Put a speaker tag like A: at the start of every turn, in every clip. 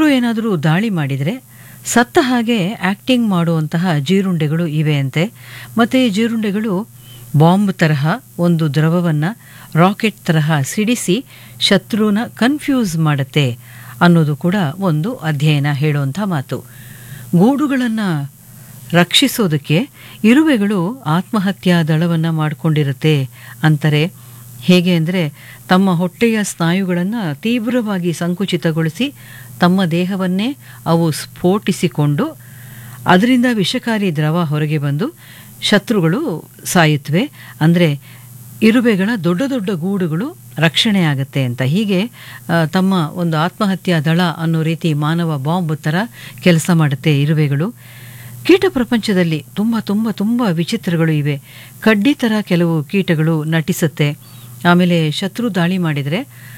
A: ಶತ್ರು ಏನಾದರೂ ದಾಳಿ ಮಾಡಿದರೆ ಸತ್ತ ಹಾಗೆ ಆಕ್ಟಿಂಗ್ ಮಾಡುವಂತಹ ಜೀರುಂಡೆಗಳು ಇವೆ ಅಂತೆ ಮತ್ತು ಈ ಜೀರುಂಡೆಗಳು ಬಾಂಬ್ ತರಹ ಒಂದು ದ್ರವವನ್ನು ರಾಕೆಟ್ ತರಹ ಸಿಡಿಸಿ ಶತ್ರುನ ಕನ್ಫ್ಯೂಸ್ ಮಾಡುತ್ತೆ ಅನ್ನೋದು ಕೂಡ ಒಂದು ಅಧ್ಯಯನ ಹೇಳುವಂಥ ಮಾತು ಗೂಡುಗಳನ್ನು ರಕ್ಷಿಸೋದಕ್ಕೆ ಇರುವೆಗಳು ಆತ್ಮಹತ್ಯಾ ದಳವನ್ನು ಮಾಡಿಕೊಂಡಿರುತ್ತೆ ಅಂತಾರೆ ಹೇಗೆ ಅಂದರೆ ತಮ್ಮ ಹೊಟ್ಟೆಯ ಸ್ನಾಯುಗಳನ್ನು ತೀವ್ರವಾಗಿ ಸಂಕುಚಿತಗೊಳಿಸಿ ತಮ್ಮ ದೇಹವನ್ನೇ ಅವು ಸ್ಫೋಟಿಸಿಕೊಂಡು ಅದರಿಂದ ವಿಷಕಾರಿ ದ್ರವ ಹೊರಗೆ ಬಂದು ಶತ್ರುಗಳು ಸಾಯುತ್ತವೆ ಅಂದರೆ ಇರುವೆಗಳ ದೊಡ್ಡ ದೊಡ್ಡ ಗೂಡುಗಳು ರಕ್ಷಣೆ ಆಗುತ್ತೆ ಅಂತ ಹೀಗೆ ಆ, ತಮ್ಮ ಒಂದು ಆತ್ಮಹತ್ಯಾ ದಳ ಅನ್ನೋ ರೀತಿ ಮಾನವ ಬಾಂಬ್ ಥರ ಕೆಲಸ ಮಾಡುತ್ತೆ ಇರುವೆಗಳು ಕೀಟ ಪ್ರಪಂಚದಲ್ಲಿ ತುಂಬ ತುಂಬ ತುಂಬ ವಿಚಿತ್ರಗಳು ಇವೆ ಕಡ್ಡಿ ಥರ ಕೆಲವು ಕೀಟಗಳು ನಟಿಸುತ್ತೆ ಆಮೇಲೆ ಶತ್ರು ದಾಳಿ ಮಾಡಿದರೆ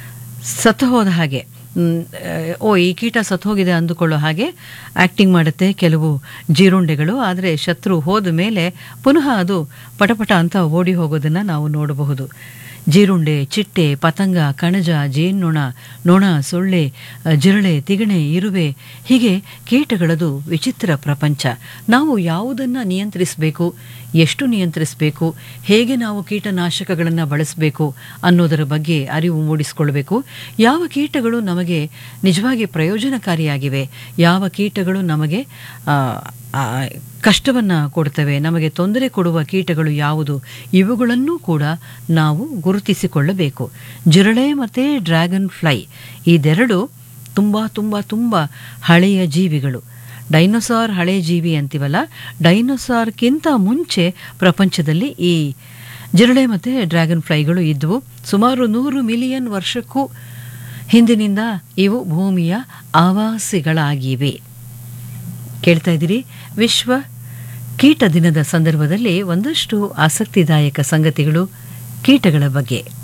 A: ಸತ್ತು ಹೋದ ಹಾಗೆ ಮ್, ಓ ಈ ಕೀಟ ಸತ್ತು ಹೋಗಿದೆ ಅಂದುಕೊಳ್ಳೋ ಹಾಗೆ ಆ್ಯಕ್ಟಿಂಗ್ ಮಾಡುತ್ತೆ ಕೆಲವು ಜೀರುಂಡೆಗಳು ಆದರೆ ಶತ್ರು ಹೋದ ಮೇಲೆ ಪುನಃ ಅದು ಪಟಪಟ ಅಂತ ಓಡಿ ಹೋಗೋದನ್ನು ನಾವು ನೋಡಬಹುದು ಜೀರುಂಡೆ ಚಿಟ್ಟೆ ಪತಂಗ ಕಣಜ ಜೇನ್ನೊಣ ನೊಣ ಸೊಳ್ಳೆ ಅ, ಜಿರಳೆ ತಿಗಣೆ ಇರುವೆ ಹೀಗೆ ಕೀಟಗಳದು ವಿಚಿತ್ರ ಪ್ರಪಂಚ ನಾವು ಯಾವುದನ್ನು ನಿಯಂತ್ರಿಸಬೇಕು ಎಷ್ಟು ನಿಯಂತ್ರಿಸಬೇಕು ಹೇಗೆ ನಾವು ಕೀಟನಾಶಕಗಳನ್ನು ಬಳಸಬೇಕು ಅನ್ನೋದರ ಬಗ್ಗೆ ಅರಿವು ಮೂಡಿಸಿಕೊಳ್ಬೇಕು ಯಾವ ಕೀಟಗಳು ನಮಗೆ ನಿಜವಾಗಿ ಪ್ರಯೋಜನಕಾರಿಯಾಗಿವೆ ಯಾವ ಕೀಟಗಳು ನಮಗೆ ಆ, ಆ, ಕಷ್ಟವನ್ನು ಕೊಡ್ತವೆ ನಮಗೆ ತೊಂದರೆ ಕೊಡುವ ಕೀಟಗಳು ಯಾವುದು ಇವುಗಳನ್ನೂ ಕೂಡ ನಾವು ಗುರುತಿಸಿಕೊಳ್ಳಬೇಕು ಜಿರಳೆ ಮತ್ತು ಡ್ರ್ಯಾಗನ್ ಫ್ಲೈ ಇದೆರಡು ತುಂಬ ತುಂಬ ತುಂಬ ಹಳೆಯ ಜೀವಿಗಳು ಡೈನೋಸಾರ್ ಹಳೆ ಜೀವಿ ಅಂತೀವಲ್ಲ ಡೈನೋಸಾರ್ಗಿಂತ ಮುಂಚೆ ಪ್ರಪಂಚದಲ್ಲಿ ಈ ಜಿರಳೆ ಮತ್ತು ಡ್ರ್ಯಾಗನ್ ಫ್ಲೈಗಳು ಇದ್ದವು ಸುಮಾರು ನೂರು ಮಿಲಿಯನ್ ವರ್ಷಕ್ಕೂ ಹಿಂದಿನಿಂದ ಇವು ಭೂಮಿಯ ಆವಾಸಿಗಳಾಗಿವೆ ಕೇಳ್ತಾ ಇದ್ದೀರಿ ವಿಶ್ವ ಕೀಟ ದಿನದ ಸಂದರ್ಭದಲ್ಲಿ ಒಂದಷ್ಟು ಆಸಕ್ತಿದಾಯಕ ಸಂಗತಿಗಳು ಕೀಟಗಳ ಬಗ್ಗೆ